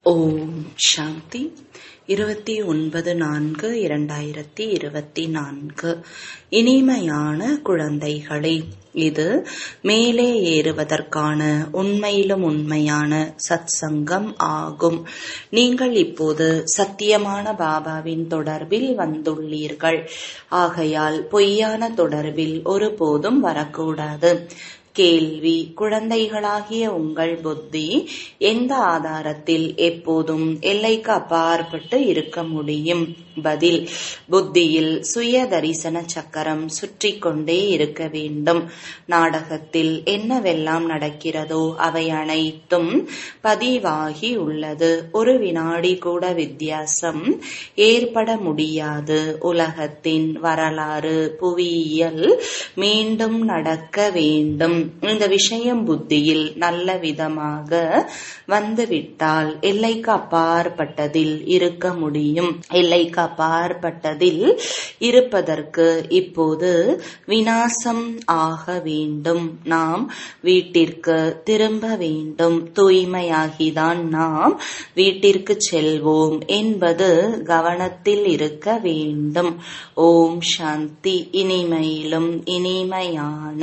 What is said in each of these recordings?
ஓம் சாந்தி இருபத்தி ஒன்பது நான்கு இரண்டாயிரத்தி இருபத்தி நான்கு இனிமையான குழந்தைகளே இது மேலே ஏறுவதற்கான உண்மையிலும் உண்மையான சத்சங்கம் ஆகும் நீங்கள் இப்போது சத்தியமான பாபாவின் தொடர்பில் வந்துள்ளீர்கள் ஆகையால் பொய்யான தொடர்பில் ஒருபோதும் வரக்கூடாது கேள்வி குழந்தைகளாகிய உங்கள் புத்தி எந்த ஆதாரத்தில் எப்போதும் எல்லைக்கு அப்பாற்பட்டு இருக்க முடியும் பதில் புத்தியில் சுய தரிசன சக்கரம் சுற்றி கொண்டே இருக்க வேண்டும் நாடகத்தில் என்னவெல்லாம் நடக்கிறதோ அவை அனைத்தும் பதிவாகி உள்ளது ஒரு வினாடி கூட வித்தியாசம் ஏற்பட முடியாது உலகத்தின் வரலாறு புவியியல் மீண்டும் நடக்க வேண்டும் இந்த விஷயம் புத்தியில் நல்ல விதமாக வந்துவிட்டால் எல்லைக்கு அப்பாற்பட்டதில் இருக்க முடியும் எல்லைக்கு அப்பாற்பட்டதில் இருப்பதற்கு இப்போது வினாசம் ஆக வேண்டும் நாம் வீட்டிற்கு திரும்ப வேண்டும் தூய்மையாகிதான் நாம் வீட்டிற்கு செல்வோம் என்பது கவனத்தில் இருக்க வேண்டும் ஓம் சாந்தி இனிமையிலும் இனிமையான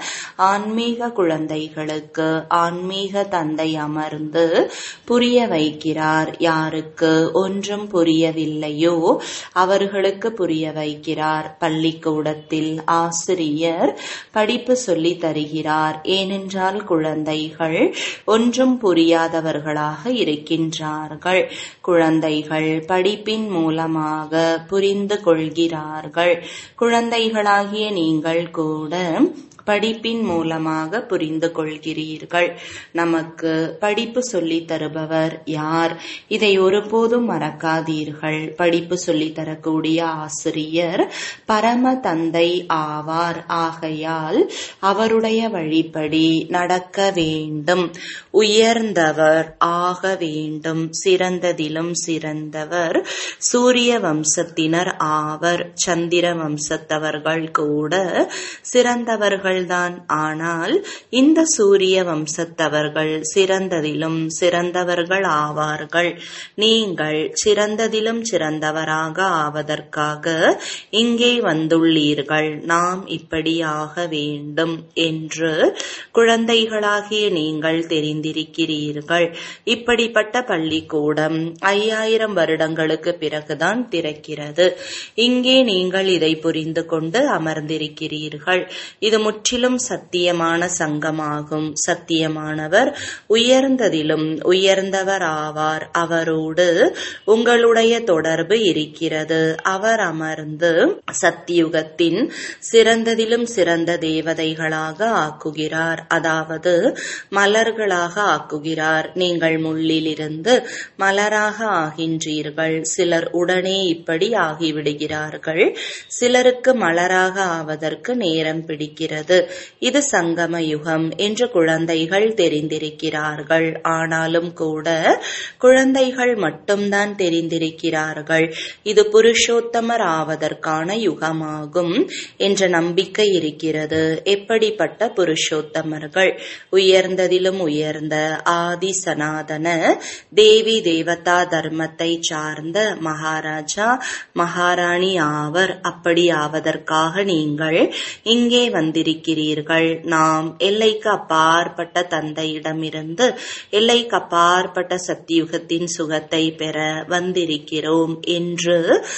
ஆன்மீக குழந்தைகளுக்கு ஆன்மீக தந்தை அமர்ந்து புரிய வைக்கிறார் யாருக்கு ஒன்றும் புரியவில்லையோ அவர்களுக்கு புரிய வைக்கிறார் பள்ளிக்கூடத்தில் ஆசிரியர் படிப்பு சொல்லி தருகிறார் ஏனென்றால் குழந்தைகள் ஒன்றும் புரியாதவர்களாக இருக்கின்றார்கள் குழந்தைகள் படிப்பின் மூலமாக புரிந்து கொள்கிறார்கள் குழந்தைகளாகிய நீங்கள் கூட படிப்பின் மூலமாக புரிந்து கொள்கிறீர்கள் நமக்கு படிப்பு சொல்லி தருபவர் யார் இதை ஒருபோதும் மறக்காதீர்கள் படிப்பு சொல்லி தரக்கூடிய ஆசிரியர் பரம தந்தை ஆவார் ஆகையால் அவருடைய வழிப்படி நடக்க வேண்டும் உயர்ந்தவர் ஆக வேண்டும் சிறந்ததிலும் சிறந்தவர் சூரிய வம்சத்தினர் ஆவர் சந்திர வம்சத்தவர்கள் கூட சிறந்தவர்கள் அவர்கள்தான் ஆனால் இந்த சூரிய வம்சத்தவர்கள் சிறந்ததிலும் சிறந்தவர்கள் ஆவார்கள் நீங்கள் சிறந்ததிலும் சிறந்தவராக ஆவதற்காக இங்கே வந்துள்ளீர்கள் நாம் இப்படி ஆக வேண்டும் என்று குழந்தைகளாகிய நீங்கள் தெரிந்திருக்கிறீர்கள் இப்படிப்பட்ட பள்ளிக்கூடம் ஐயாயிரம் வருடங்களுக்கு பிறகுதான் திறக்கிறது இங்கே நீங்கள் இதை புரிந்து கொண்டு அமர்ந்திருக்கிறீர்கள் இது முற்றிலும் சத்தியமான சங்கமாகும் சத்தியமானவர் உயர்ந்ததிலும் உயர்ந்தவர் ஆவார் அவரோடு உங்களுடைய தொடர்பு இருக்கிறது அவர் அமர்ந்து சத்தியுகத்தின் சிறந்ததிலும் சிறந்த தேவதைகளாக ஆக்குகிறார் அதாவது மலர்களாக ஆக்குகிறார் நீங்கள் முள்ளிலிருந்து மலராக ஆகின்றீர்கள் சிலர் உடனே இப்படி ஆகிவிடுகிறார்கள் சிலருக்கு மலராக ஆவதற்கு நேரம் பிடிக்கிறது இது சங்கம யுகம் என்று குழந்தைகள் தெரிந்திருக்கிறார்கள் ஆனாலும் கூட குழந்தைகள் மட்டும்தான் தெரிந்திருக்கிறார்கள் இது புருஷோத்தமர் ஆவதற்கான யுகமாகும் என்ற நம்பிக்கை இருக்கிறது எப்படிப்பட்ட புருஷோத்தமர்கள் உயர்ந்ததிலும் உயர்ந்த ஆதி சனாதன தேவி தேவதா தர்மத்தை சார்ந்த மகாராஜா மகாராணி ஆவர் அப்படி ஆவதற்காக நீங்கள் இங்கே வந்திருக்கிறீர்கள் நாம் எல்லைக்கு அப்பாற்பட்ட தந்தையிடமிருந்து எல்லைக்கு அப்பாற்பட்ட சத்தியுகத்தின் சுகத்தை பெற வந்திருக்கிறோம் என்று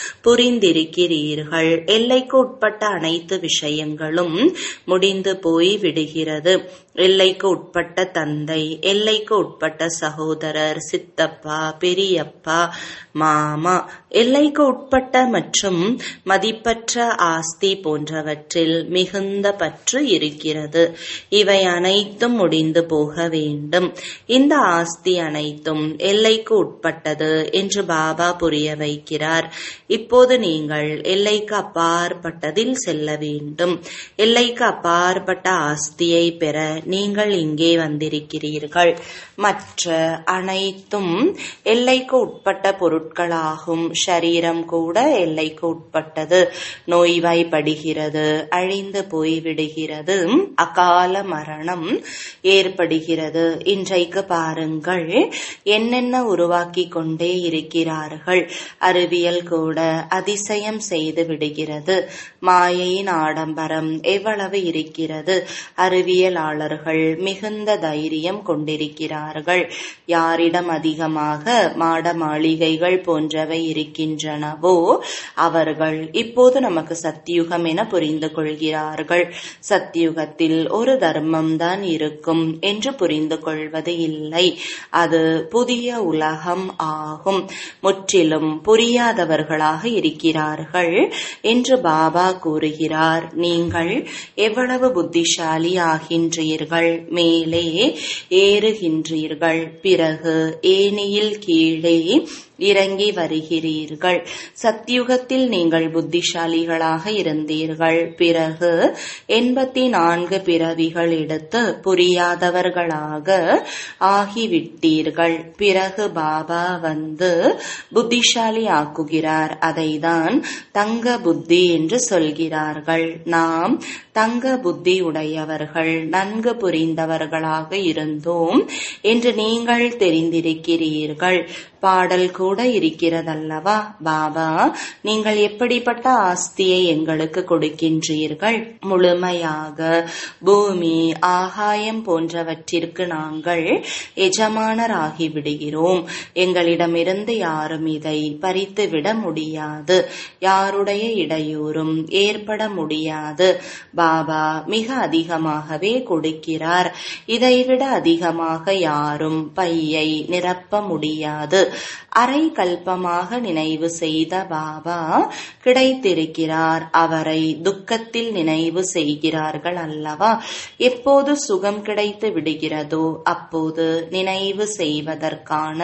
புரிந்திருக்கிறீர்கள் எல்லைக்கு உட்பட்ட அனைத்து விஷயங்களும் முடிந்து போய் விடுகிறது எல்லைக்கு உட்பட்ட தந்தை எல்லைக்கு உட்பட்ட சகோதரர் சித்தப்பா பெரியப்பா மாமா எல்லைக்கு உட்பட்ட மற்றும் மதிப்பற்ற ஆஸ்தி போன்றவற்றில் மிகுந்த பற்று இருக்கிறது இவை அனைத்தும் முடிந்து போக வேண்டும் இந்த ஆஸ்தி அனைத்தும் எல்லைக்கு உட்பட்டது என்று பாபா புரிய வைக்கிறார் இப்போது நீங்கள் எல்லைக்கு அப்பாற்பட்டதில் செல்ல வேண்டும் எல்லைக்கு அப்பாற்பட்ட ஆஸ்தியை பெற நீங்கள் இங்கே வந்திருக்கிறீர்கள் மற்ற அனைத்தும் எல்லைக்கு உட்பட்ட பொருட்களாகும் ஷரீரம் கூட எல்லைக்கு உட்பட்டது நோய்வாய்ப்படுகிறது அழிந்து போய் விடுகிறது விடுகிறது அகால மரணம் ஏற்படுகிறது இன்றைக்கு பாருங்கள் என்னென்ன உருவாக்கி கொண்டே இருக்கிறார்கள் அறிவியல் கூட அதிசயம் செய்து விடுகிறது மாயையின் ஆடம்பரம் எவ்வளவு இருக்கிறது அறிவியலாளர்கள் மிகுந்த தைரியம் கொண்டிருக்கிறார்கள் யாரிடம் அதிகமாக மாட மாளிகைகள் போன்றவை இருக்கின்றனவோ அவர்கள் இப்போது நமக்கு சத்தியுகம் என புரிந்து கொள்கிறார்கள் சத்தியுகத்தில் ஒரு தர்மம் தான் இருக்கும் என்று புரிந்து கொள்வது இல்லை அது புதிய உலகம் ஆகும் முற்றிலும் புரியாதவர்களாக இருக்கிறார்கள் என்று பாபா கூறுகிறார் நீங்கள் எவ்வளவு புத்திசாலி ஆகின்றீர்கள் மேலே ஏறுகின்றீர்கள் பிறகு ஏனியில் கீழே இறங்கி வருகிறீர்கள் சத்தியுகத்தில் நீங்கள் புத்திசாலிகளாக இருந்தீர்கள் பிறகு எண்பத்தி நான்கு பிறவிகள் எடுத்து புரியாதவர்களாக ஆகிவிட்டீர்கள் பிறகு பாபா வந்து புத்திசாலி ஆக்குகிறார் அதைதான் தங்க புத்தி என்று சொல்கிறார்கள் நாம் தங்க புத்தி உடையவர்கள் நன்கு புரிந்தவர்களாக இருந்தோம் என்று நீங்கள் தெரிந்திருக்கிறீர்கள் பாடல் கூட இருக்கிறதல்லவா பாபா நீங்கள் எப்படிப்பட்ட ஆஸ்தியை எங்களுக்கு கொடுக்கின்றீர்கள் முழுமையாக பூமி ஆகாயம் போன்றவற்றிற்கு நாங்கள் எஜமானராகி விடுகிறோம் எங்களிடமிருந்து யாரும் இதை பறித்துவிட முடியாது யாருடைய இடையூறும் ஏற்பட முடியாது பாபா மிக அதிகமாகவே கொடுக்கிறார் இதைவிட அதிகமாக யாரும் பையை நிரப்ப முடியாது அரை கல்பமாக நினைவு செய்த பாபா கிடைத்திருக்கிறார் அவரை துக்கத்தில் நினைவு செய்கிறார்கள் அல்லவா எப்போது சுகம் கிடைத்து விடுகிறதோ அப்போது நினைவு செய்வதற்கான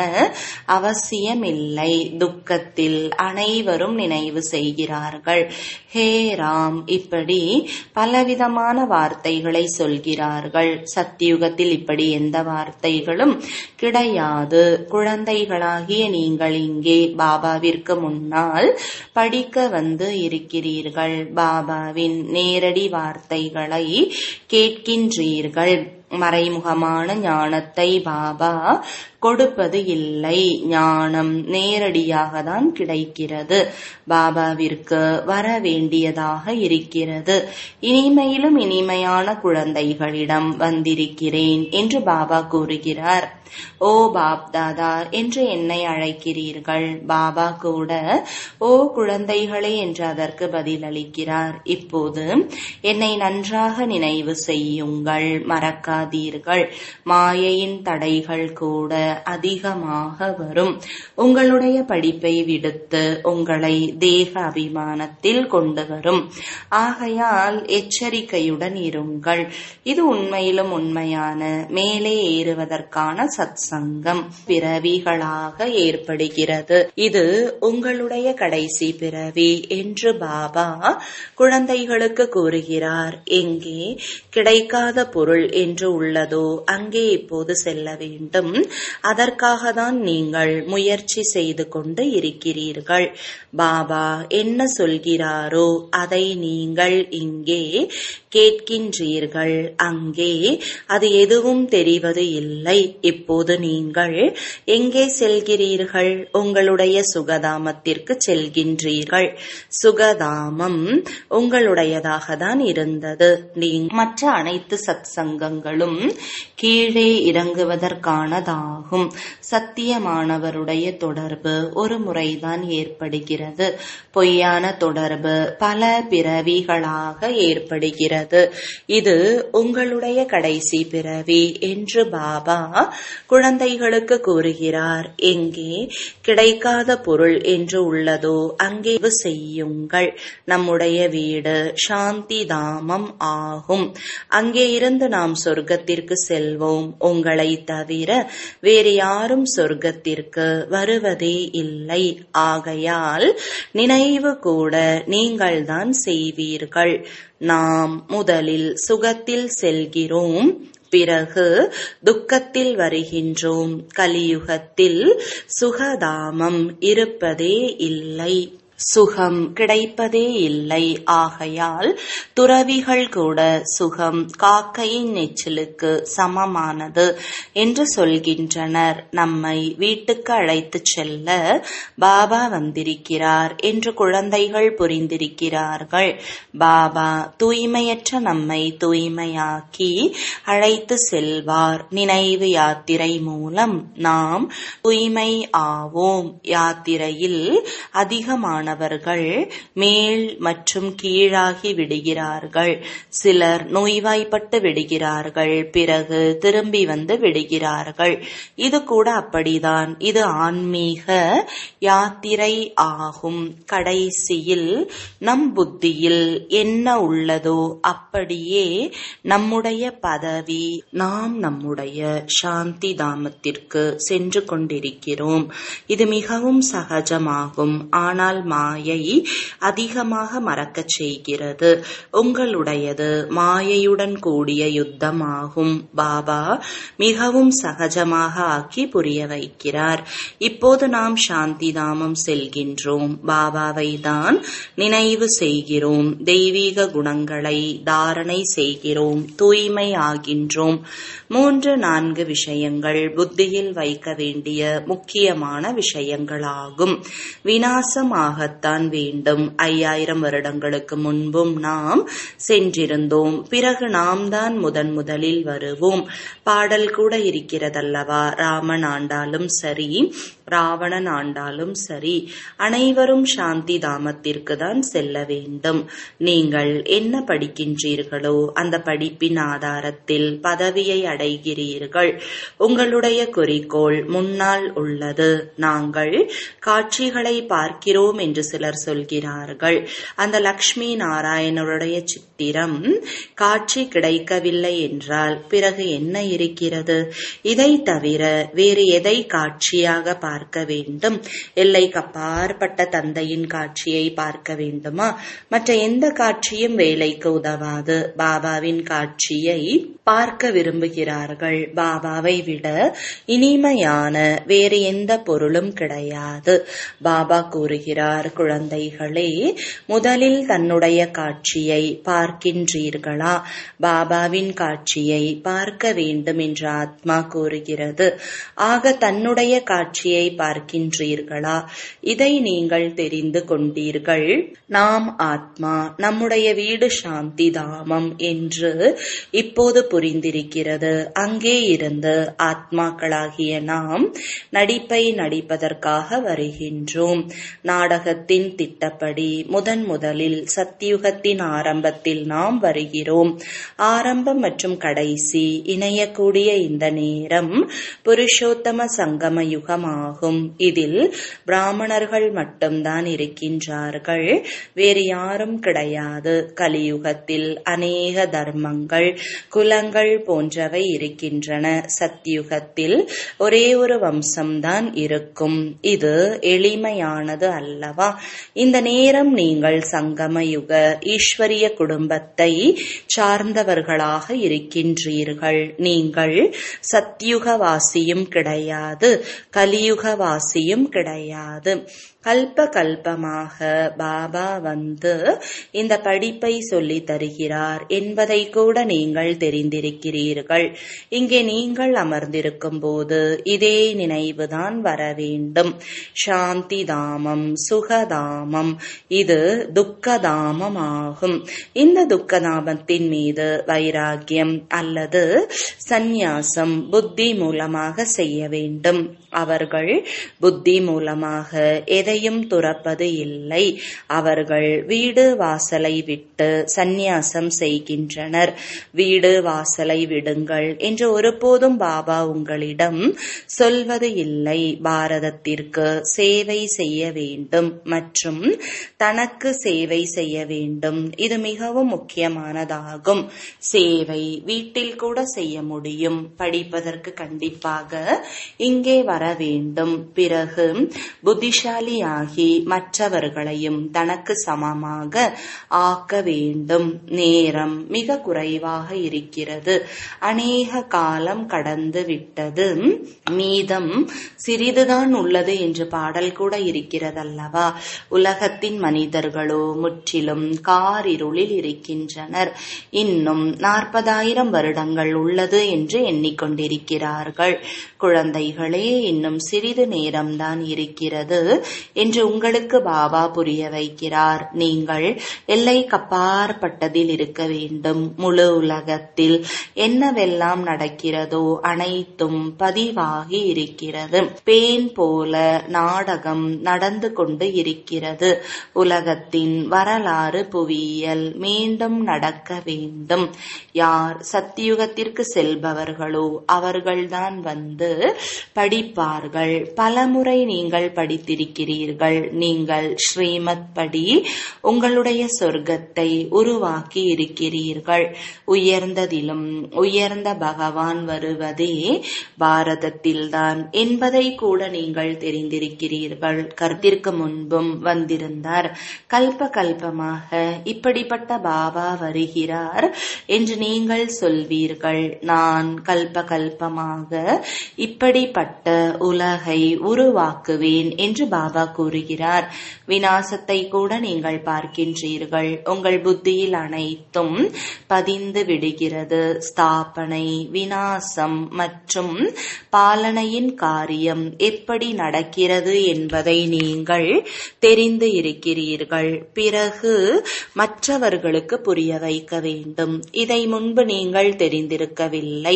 அவசியமில்லை துக்கத்தில் அனைவரும் நினைவு செய்கிறார்கள் ஹே ராம் இப்படி பலவிதமான வார்த்தைகளை சொல்கிறார்கள் சத்தியுகத்தில் இப்படி எந்த வார்த்தைகளும் கிடையாது குழந்தைகளாகிய நீங்கள் இங்கே பாபாவிற்கு முன்னால் படிக்க வந்து இருக்கிறீர்கள் பாபாவின் நேரடி வார்த்தைகளை கேட்கின்றீர்கள் மறைமுகமான ஞானத்தை பாபா கொடுப்பது இல்லை ஞானம் நேரடியாக தான் கிடைக்கிறது பாபாவிற்கு வர வேண்டியதாக இருக்கிறது இனிமையிலும் இனிமையான குழந்தைகளிடம் வந்திருக்கிறேன் என்று பாபா கூறுகிறார் ஓ பாப் தாதா என்று என்னை அழைக்கிறீர்கள் பாபா கூட ஓ குழந்தைகளே என்று அதற்கு பதிலளிக்கிறார் இப்போது என்னை நன்றாக நினைவு செய்யுங்கள் மறக்காதீர்கள் மாயையின் தடைகள் கூட அதிகமாக வரும் உங்களுடைய படிப்பை விடுத்து உங்களை தேக அபிமானத்தில் கொண்டு வரும் ஆகையால் எச்சரிக்கையுடன் இருங்கள் இது உண்மையிலும் உண்மையான மேலே ஏறுவதற்கான சத் சங்கம் பிறவிகளாக ஏற்படுகிறது இது உங்களுடைய கடைசி பிறவி என்று பாபா குழந்தைகளுக்கு கூறுகிறார் எங்கே கிடைக்காத பொருள் என்று உள்ளதோ அங்கே இப்போது செல்ல வேண்டும் அதற்காக தான் நீங்கள் முயற்சி செய்து கொண்டு இருக்கிறீர்கள் பாபா என்ன சொல்கிறாரோ அதை நீங்கள் இங்கே கேட்கின்றீர்கள் அங்கே அது எதுவும் தெரிவது இல்லை இப்போது நீங்கள் எங்கே செல்கிறீர்கள் உங்களுடைய சுகதாமத்திற்கு செல்கின்றீர்கள் சுகதாமம் உங்களுடையதாக தான் இருந்தது நீ மற்ற அனைத்து சத் சங்கங்களும் கீழே இறங்குவதற்கானதாகும் சத்தியமானவருடைய தொடர்பு ஒரு முறைதான் ஏற்படுகிறது பொய்யான தொடர்பு பல பிறவிகளாக ஏற்படுகிறது இது உங்களுடைய கடைசி பிறவி என்று பாபா குழந்தைகளுக்கு கூறுகிறார் எங்கே கிடைக்காத பொருள் என்று உள்ளதோ அங்கே செய்யுங்கள் நம்முடைய வீடு சாந்தி தாமம் ஆகும் அங்கே இருந்து நாம் சொர்க்கத்திற்கு செல்வோம் உங்களை தவிர வேறு யாரும் சொர்க்கத்திற்கு வருவதே இல்லை ஆகையால் நினைவு கூட நீங்கள்தான் செய்வீர்கள் நாம் முதலில் சுகத்தில் செல்கிறோம் பிறகு துக்கத்தில் வருகின்றோம் கலியுகத்தில் சுகதாமம் இருப்பதே இல்லை சுகம் கிடைப்பதே இல்லை ஆகையால் துறவிகள் கூட சுகம் காக்கையின் நெச்சிலுக்கு சமமானது என்று சொல்கின்றனர் நம்மை வீட்டுக்கு அழைத்துச் செல்ல பாபா வந்திருக்கிறார் என்று குழந்தைகள் புரிந்திருக்கிறார்கள் பாபா தூய்மையற்ற நம்மை தூய்மையாக்கி அழைத்து செல்வார் நினைவு யாத்திரை மூலம் நாம் தூய்மை ஆவோம் யாத்திரையில் அதிகமானவர்கள் மேல் மற்றும் கீழாகி விடுகிறார்கள் சிலர் நோய்வாய்ப்பட்டு விடுகிறார்கள் பிறகு திரும்பி வந்து விடுகிறார்கள் இது கூட அப்படிதான் இது ஆன்மீக யாத்திரை ஆகும் கடைசியில் நம் புத்தியில் என்ன உள்ளதோ அப்படியே நம்முடைய பதவி நாம் நம்முடைய சாந்தி தாமத்திற்கு சென்று கொண்டிருக்கிறோம் இது மிகவும் சகஜமாகும் ஆனால் மாயை அதிகமாக மறக்கச் செய்கிறது உங்களுடையது மாயையுடன் கூடிய யுத்தமாகும் பாபா மிகவும் சகஜமாக ஆக்கி புரிய வைக்கிறார் இப்போது நாம் சாந்தி தாமம் செல்கின்றோம் பாபாவை தான் நினைவு செய்கிறோம் தெய்வீக குணங்களை தாரணை செய்கிறோம் தூய்மை ஆகின்றோம் மூன்று நான்கு விஷயங்கள் புத்தியில் வைக்க வேண்டிய முக்கியமான விஷயங்களாகும் வினாசமாகத்தான் வேண்டும் ஐயாயிரம் வருடங்களுக்கு முன்பும் நாம் சென்றிருந்தோம் பிறகு நாம் தான் முதன் முதலில் வருவோம் பாடல் கூட இருக்கிறதல்லவா ராமன் ஆண்டாலும் சரி ராவணன் ஆண்டாலும் சரி அனைவரும் சாந்தி தாமத்திற்கு தான் செல்ல வேண்டும் நீங்கள் என்ன படிக்கின்றீர்களோ அந்த படிப்பின் ஆதாரத்தில் பதவியை அடைகிறீர்கள் உங்களுடைய குறிக்கோள் முன்னால் உள்ளது நாங்கள் காட்சிகளை பார்க்கிறோம் என்று சிலர் சொல்கிறார்கள் அந்த லக்ஷ்மி நாராயணருடைய சித்திரம் காட்சி கிடைக்கவில்லை என்றால் பிறகு என்ன இருக்கிறது இதை தவிர வேறு எதை காட்சியாக பார்க்க வேண்டும் எல்லைக்கு அப்பாற்பட்ட தந்தையின் காட்சியை பார்க்க வேண்டுமா மற்ற எந்த காட்சியும் வேலைக்கு உதவாது பாபாவின் காட்சியை பார்க்க விரும்புகிறார்கள் பாபாவை விட இனிமையான வேறு எந்த பொருளும் கிடையாது பாபா கூறுகிறார் குழந்தைகளே முதலில் தன்னுடைய காட்சியை பார்க்கின்றீர்களா பாபாவின் காட்சியை பார்க்க வேண்டும் என்று ஆத்மா கூறுகிறது ஆக தன்னுடைய காட்சியை பார்க்கின்றீர்களா இதை நீங்கள் தெரிந்து கொண்டீர்கள் நாம் ஆத்மா நம்முடைய வீடு சாந்தி தாமம் என்று இப்போது புரிந்திருக்கிறது அங்கே இருந்து ஆத்மாக்களாகிய நாம் நடிப்பை நடிப்பதற்காக வருகின்றோம் நாடகத்தின் திட்டப்படி முதன் முதலில் சத்தியுகத்தின் ஆரம்பத்தில் நாம் வருகிறோம் ஆரம்பம் மற்றும் கடைசி இணையக்கூடிய இந்த நேரம் புருஷோத்தம சங்கம யுகமாகும் இதில் பிராமணர்கள் மட்டும்தான் இருக்கின்றார்கள் வேறு யாரும் கிடையாது கலியுகத்தில் அநேக தர்மங்கள் குலங்கள் போன்றவை இருக்கின்றன சத்தியுகத்தில் ஒரே ஒரு வம்சம்தான் இருக்கும் இது எளிமையானது அல்லவா இந்த நேரம் நீங்கள் சங்கம யுக ஈஸ்வரிய குடும்பத்தை சார்ந்தவர்களாக இருக்கின்றீர்கள் நீங்கள் சத்யுகவாசியும் கிடையாது கலியுகவாசியும் கிடையாது கல்ப கல்பமாக பாபா வந்து இந்த படிப்பை சொல்லி தருகிறார் என்பதை கூட நீங்கள் தெரிந்திருக்கிறீர்கள் இங்கே நீங்கள் அமர்ந்திருக்கும் போது இதே நினைவுதான் வர வேண்டும் சாந்தி தாமம் சுகதாமம் இது துக்கதாமம் ஆகும் இந்த துக்கதாமத்தின் மீது வைராகியம் அல்லது சந்நியாசம் புத்தி மூலமாக செய்ய வேண்டும் அவர்கள் புத்தி மூலமாக எதையும் துறப்பது இல்லை அவர்கள் வீடு வாசலை விட்டு சந்நியாசம் செய்கின்றனர் வீடு வாசலை விடுங்கள் என்று ஒருபோதும் பாபா உங்களிடம் சொல்வது இல்லை பாரதத்திற்கு சேவை செய்ய வேண்டும் மற்றும் தனக்கு சேவை செய்ய வேண்டும் இது மிகவும் முக்கியமானதாகும் சேவை வீட்டில் கூட செய்ய முடியும் படிப்பதற்கு கண்டிப்பாக இங்கே வர வேண்டும் பிறகு புத்திசாலியாகி மற்றவர்களையும் தனக்கு சமமாக ஆக்க வேண்டும் நேரம் மிக குறைவாக இருக்கிறது அநேக காலம் கடந்து விட்டது மீதம் சிறிதுதான் உள்ளது என்று பாடல் கூட இருக்கிறதல்லவா உலகத்தின் மனிதர்களோ முற்றிலும் காரிருளில் இருக்கின்றனர் இன்னும் நாற்பதாயிரம் வருடங்கள் உள்ளது என்று எண்ணிக்கொண்டிருக்கிறார்கள் குழந்தைகளே இன்னும் சிறிது நேரம்தான் இருக்கிறது என்று உங்களுக்கு பாபா புரிய வைக்கிறார் நீங்கள் எல்லை கப்பாற்பட்டதில் இருக்க வேண்டும் முழு உலகத்தில் என்னவெல்லாம் நடக்கிறதோ அனைத்தும் பதிவாகி இருக்கிறது பேன் போல நாடகம் நடந்து கொண்டு இருக்கிறது உலகத்தின் வரலாறு புவியியல் மீண்டும் நடக்க வேண்டும் யார் சத்தியுகத்திற்கு செல்பவர்களோ அவர்கள்தான் வந்து படிப்பார்கள் பலமுறை நீங்கள் படித்திருக்கிறீர்கள் நீங்கள் ஸ்ரீமத் படி உங்களுடைய சொர்க்கத்தை உருவாக்கி இருக்கிறீர்கள் உயர்ந்ததிலும் உயர்ந்த பகவான் வருவதே பாரதத்தில்தான் என்பதை கூட நீங்கள் தெரிந்திருக்கிறீர்கள் கருத்திற்கு முன்பும் வந்திருந்தார் கல்ப கல்பமாக இப்படிப்பட்ட பாபா வருகிறார் என்று நீங்கள் சொல்வீர்கள் நான் கல்ப கல்பமாக இப்படிப்பட்ட உலகை உருவாக்குவேன் என்று பாபா கூறுகிறார் வினாசத்தை கூட நீங்கள் பார்க்கின்றீர்கள் உங்கள் புத்தியில் அனைத்தும் பதிந்து விடுகிறது ஸ்தாபனை வினாசம் மற்றும் பாலனையின் காரியம் எப்படி நடக்கிறது என்பதை நீங்கள் தெரிந்து இருக்கிறீர்கள் பிறகு மற்றவர்களுக்கு புரிய வைக்க வேண்டும் இதை முன்பு நீங்கள் தெரிந்திருக்கவில்லை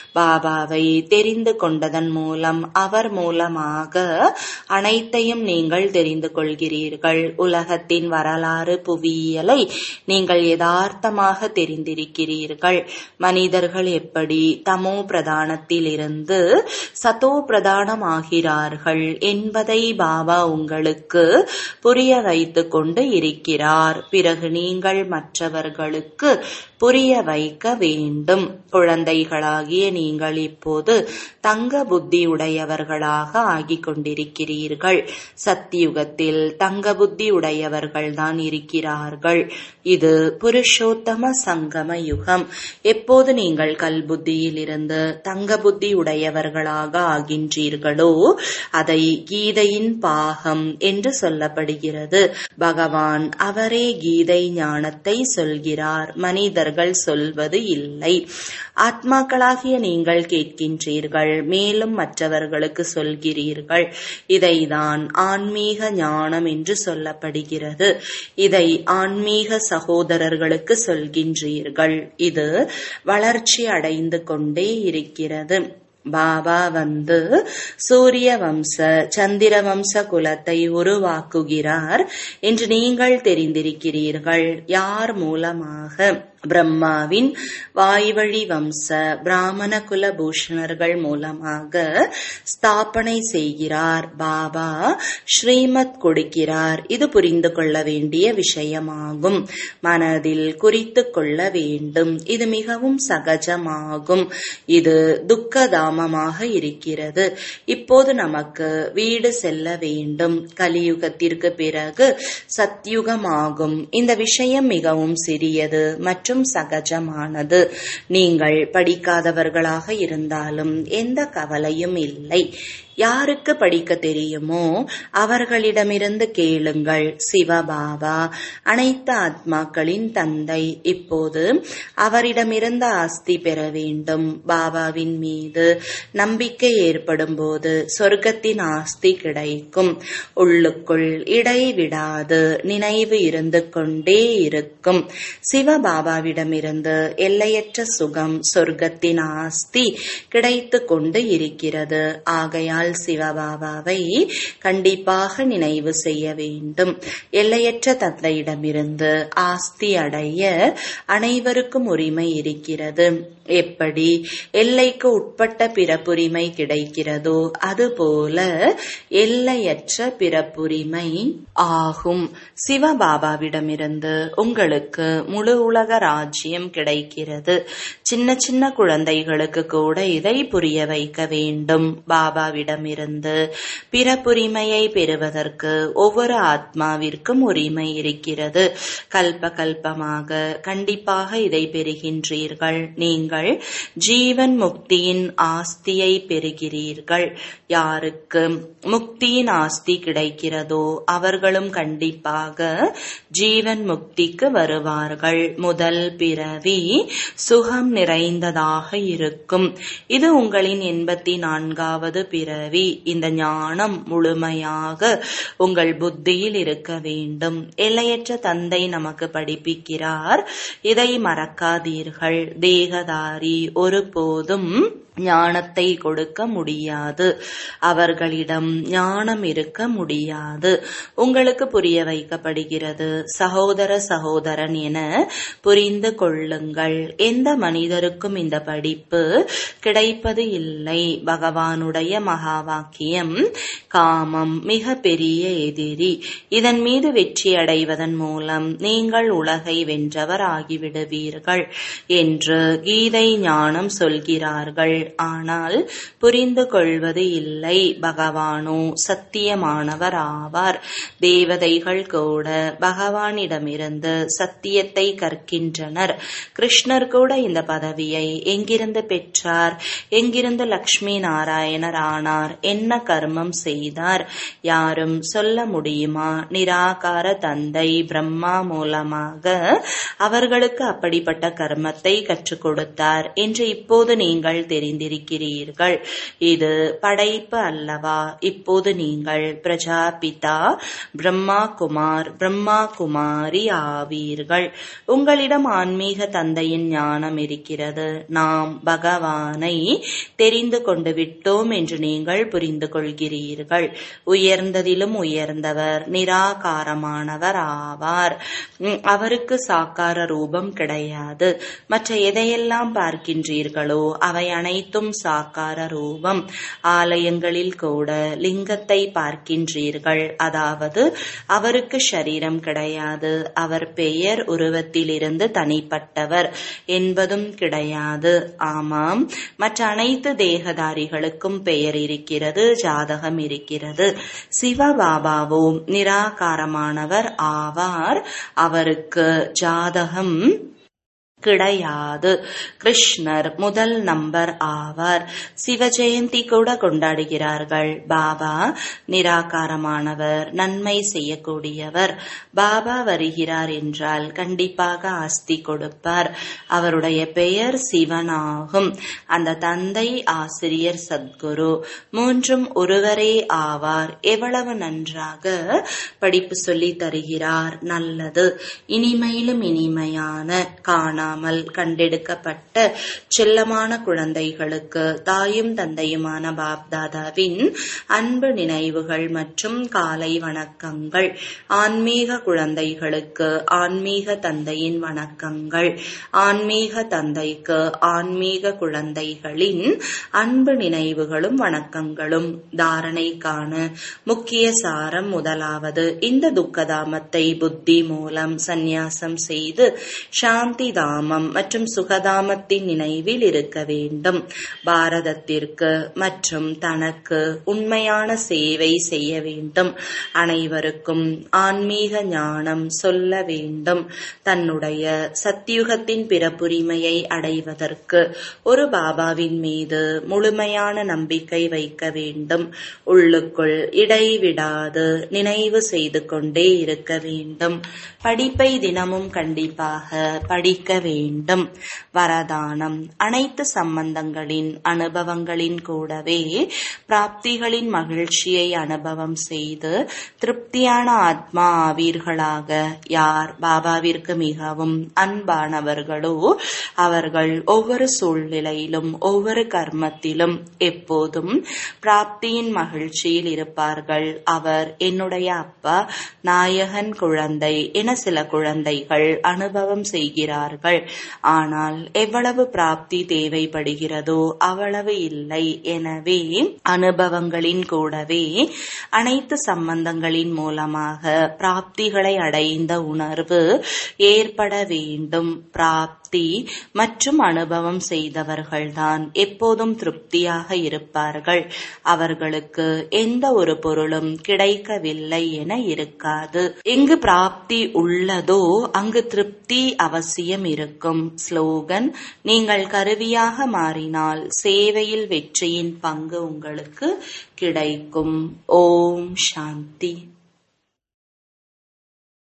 பாபாவை தெரிந்து கொண்டதன் மூலம் அவர் மூலமாக அனைத்தையும் நீங்கள் தெரிந்து கொள்கிறீர்கள் உலகத்தின் வரலாறு புவியியலை நீங்கள் யதார்த்தமாக தெரிந்திருக்கிறீர்கள் மனிதர்கள் எப்படி தமோ பிரதானத்தில் இருந்து சதோ பிரதானம் ஆகிறார்கள் என்பதை பாபா உங்களுக்கு புரிய வைத்துக் கொண்டு இருக்கிறார் பிறகு நீங்கள் மற்றவர்களுக்கு புரிய வைக்க வேண்டும் குழந்தைகளாகிய நீங்கள் இப்போது தங்க புத்தி உடையவர்களாக ஆகிக் கொண்டிருக்கிறீர்கள் சத்தியுகத்தில் தங்க புத்தி உடையவர்கள் தான் இருக்கிறார்கள் இது புருஷோத்தம சங்கம யுகம் எப்போது நீங்கள் கல் புத்தியில் இருந்து தங்க புத்தி உடையவர்களாக ஆகின்றீர்களோ அதை கீதையின் பாகம் என்று சொல்லப்படுகிறது பகவான் அவரே கீதை ஞானத்தை சொல்கிறார் மனிதர்கள் சொல்வது இல்லை ஆத்மாக்களாகிய நீங்கள் கேட்கின்றீர்கள் மேலும் மற்றவர்களுக்கு சொல்கிறீர்கள் இதைதான் ஆன்மீக ஞானம் என்று சொல்லப்படுகிறது இதை ஆன்மீக சகோதரர்களுக்கு சொல்கின்றீர்கள் இது வளர்ச்சி அடைந்து கொண்டே இருக்கிறது பாபா வந்து சூரிய வம்ச சந்திர வம்ச குலத்தை உருவாக்குகிறார் என்று நீங்கள் தெரிந்திருக்கிறீர்கள் யார் மூலமாக பிரம்மாவின் வாய்வழி வம்ச பிராமண குல பூஷணர்கள் மூலமாக ஸ்தாபனை செய்கிறார் பாபா ஸ்ரீமத் கொடுக்கிறார் இது புரிந்து கொள்ள வேண்டிய விஷயமாகும் மனதில் குறித்து கொள்ள வேண்டும் இது மிகவும் சகஜமாகும் இது துக்கதாமமாக இருக்கிறது இப்போது நமக்கு வீடு செல்ல வேண்டும் கலியுகத்திற்கு பிறகு சத்யுகமாகும் இந்த விஷயம் மிகவும் சிறியது மற்றும் மற்றும் சகஜமானது நீங்கள் படிக்காதவர்களாக இருந்தாலும் எந்த கவலையும் இல்லை யாருக்கு படிக்க தெரியுமோ அவர்களிடமிருந்து கேளுங்கள் சிவபாபா அனைத்து ஆத்மாக்களின் தந்தை இப்போது அவரிடமிருந்து ஆஸ்தி பெற வேண்டும் பாபாவின் மீது நம்பிக்கை ஏற்படும் போது சொர்க்கத்தின் ஆஸ்தி கிடைக்கும் உள்ளுக்குள் இடைவிடாது நினைவு இருந்து கொண்டே இருக்கும் சிவபாபாவிடமிருந்து எல்லையற்ற சுகம் சொர்க்கத்தின் ஆஸ்தி கிடைத்து கொண்டு இருக்கிறது ஆகையால் சிவபாபாவை கண்டிப்பாக நினைவு செய்ய வேண்டும் எல்லையற்ற தந்தையிடமிருந்து ஆஸ்தி அடைய அனைவருக்கும் உரிமை இருக்கிறது எப்படி எல்லைக்கு உட்பட்ட பிறப்புரிமை கிடைக்கிறதோ அதுபோல எல்லையற்ற பிறப்புரிமை ஆகும் சிவபாபாவிடமிருந்து உங்களுக்கு முழு உலக ராஜ்யம் கிடைக்கிறது சின்ன சின்ன குழந்தைகளுக்கு கூட இதை புரிய வைக்க வேண்டும் பாபாவிடமிருந்து பிறப்புரிமையை பெறுவதற்கு ஒவ்வொரு ஆத்மாவிற்கும் உரிமை இருக்கிறது கல்ப கல்பமாக கண்டிப்பாக இதை பெறுகின்றீர்கள் நீங்கள் ஜீவன் முக்தியின் ஆஸ்தியை பெறுகிறீர்கள் யாருக்கு முக்தியின் ஆஸ்தி கிடைக்கிறதோ அவர்களும் கண்டிப்பாக ஜீவன் முக்திக்கு வருவார்கள் முதல் பிறவி சுகம் நிறைந்ததாக இருக்கும் இது உங்களின் எண்பத்தி நான்காவது பிறவி இந்த ஞானம் முழுமையாக உங்கள் புத்தியில் இருக்க வேண்டும் எல்லையற்ற தந்தை நமக்கு படிப்பிக்கிறார் இதை மறக்காதீர்கள் தேகதாரி ஒருபோதும் ஞானத்தை கொடுக்க முடியாது அவர்களிடம் ஞானம் இருக்க முடியாது உங்களுக்கு புரிய வைக்கப்படுகிறது சகோதர சகோதரன் என புரிந்து கொள்ளுங்கள் எந்த மனிதருக்கும் இந்த படிப்பு கிடைப்பது இல்லை பகவானுடைய மகா வாக்கியம் காமம் மிக பெரிய எதிரி இதன் மீது வெற்றி அடைவதன் மூலம் நீங்கள் உலகை வென்றவர் ஆகிவிடுவீர்கள் என்று கீதை ஞானம் சொல்கிறார்கள் ஆனால் புரிந்து கொள்வது இல்லை பகவானோ சத்தியமானவர் ஆவார் தேவதைகள் கூட பகவானிடமிருந்து சத்தியத்தை கற்கின்றனர் கிருஷ்ணர் கூட இந்த பதவியை எங்கிருந்து பெற்றார் எங்கிருந்து லக்ஷ்மி நாராயணர் ஆனார் என்ன கர்மம் செய்தார் யாரும் சொல்ல முடியுமா நிராகார தந்தை பிரம்மா மூலமாக அவர்களுக்கு அப்படிப்பட்ட கர்மத்தை கற்றுக் கொடுத்தார் என்று இப்போது நீங்கள் தெரிந்திருக்கிறீர்கள் இது படைப்பு அல்லவா இப்போது நீங்கள் பிரஜாபிதா பிரம்மா குமார் பிரம்மா குமாரி ஆவீர்கள் உங்களிடம் ஆன்மீக தந்தையின் ஞானம் இருக்கிறது நாம் பகவானை தெரிந்து கொண்டு விட்டோம் என்று நீங்கள் புரிந்து கொள்கிறீர்கள் உயர்ந்ததிலும் உயர்ந்தவர் நிராகாரமானவர் ஆவார் அவருக்கு சாக்கார ரூபம் கிடையாது மற்ற எதையெல்லாம் பார்க்கின்றீர்களோ அவை அனைத்தும் சாக்கார ரூபம் ஆலயங்களில் கூட லிங்கத்தை பார்க்கின்றீர்கள் அதாவது அவருக்கு சரீரம் கிடையாது அவர் பெயர் உருவத்திலிருந்து தனிப்பட்டவர் என்பதும் கிடையாது ஆமாம் மற்ற அனைத்து தேகதாரிகளுக்கும் பெயர் இருக்கிறது ஜாதகம் இருக்கிறது சிவபாபாவோ நிராகாரமானவர் ஆவார் அவருக்கு ஜாதகம் கிடையாது கிருஷ்ணர் முதல் நம்பர் ஆவார் சிவஜெயந்தி கூட கொண்டாடுகிறார்கள் பாபா நிராகாரமானவர் நன்மை செய்யக்கூடியவர் பாபா வருகிறார் என்றால் கண்டிப்பாக ஆஸ்தி கொடுப்பார் அவருடைய பெயர் சிவனாகும் அந்த தந்தை ஆசிரியர் சத்குரு மூன்றும் ஒருவரே ஆவார் எவ்வளவு நன்றாக படிப்பு சொல்லி தருகிறார் நல்லது இனிமையிலும் இனிமையான காணா காணாமல் கண்டெடுக்கப்பட்ட செல்லமான குழந்தைகளுக்கு தாயும் தந்தையுமான பாப்தாதாவின் அன்பு நினைவுகள் மற்றும் காலை வணக்கங்கள் ஆன்மீக குழந்தைகளுக்கு ஆன்மீக தந்தையின் வணக்கங்கள் ஆன்மீக தந்தைக்கு ஆன்மீக குழந்தைகளின் அன்பு நினைவுகளும் வணக்கங்களும் தாரணைக்கான முக்கிய சாரம் முதலாவது இந்த துக்கதாமத்தை புத்தி மூலம் சந்நியாசம் செய்து சாந்தி தாமம் மற்றும் சுகதாமத்தின் நினைவில் இருக்க வேண்டும் பாரதத்திற்கு மற்றும் தனக்கு உண்மையான சேவை செய்ய வேண்டும் அனைவருக்கும் ஆன்மீக ஞானம் சொல்ல வேண்டும் தன்னுடைய சத்தியுகத்தின் பிறப்புரிமையை அடைவதற்கு ஒரு பாபாவின் மீது முழுமையான நம்பிக்கை வைக்க வேண்டும் உள்ளுக்குள் இடைவிடாது நினைவு செய்து கொண்டே இருக்க வேண்டும் படிப்பை தினமும் கண்டிப்பாக படிக்க வேண்டும் வரதானம் அனைத்து சம்பந்தங்களின் அனுபவங்களின் கூடவே பிராப்திகளின் மகிழ்ச்சியை அனுபவம் செய்து திருப்தியான ஆத்மா ஆவீர்களாக யார் பாபாவிற்கு மிகவும் அன்பானவர்களோ அவர்கள் ஒவ்வொரு சூழ்நிலையிலும் ஒவ்வொரு கர்மத்திலும் எப்போதும் பிராப்தியின் மகிழ்ச்சியில் இருப்பார்கள் அவர் என்னுடைய அப்பா நாயகன் குழந்தை என சில குழந்தைகள் அனுபவம் செய்கிறார்கள் ஆனால் எவ்வளவு பிராப்தி தேவைப்படுகிறதோ அவ்வளவு இல்லை எனவே அனுபவங்களின் கூடவே அனைத்து சம்பந்தங்களின் மூலமாக பிராப்திகளை அடைந்த உணர்வு ஏற்பட வேண்டும் பிராப்தி பிராப்தி மற்றும் அனுபவம் செய்தவர்கள்தான் எப்போதும் திருப்தியாக இருப்பார்கள் அவர்களுக்கு எந்த ஒரு பொருளும் கிடைக்கவில்லை என இருக்காது எங்கு பிராப்தி உள்ளதோ அங்கு திருப்தி அவசியம் இருக்கும் ஸ்லோகன் நீங்கள் கருவியாக மாறினால் சேவையில் வெற்றியின் பங்கு உங்களுக்கு கிடைக்கும் ஓம் சாந்தி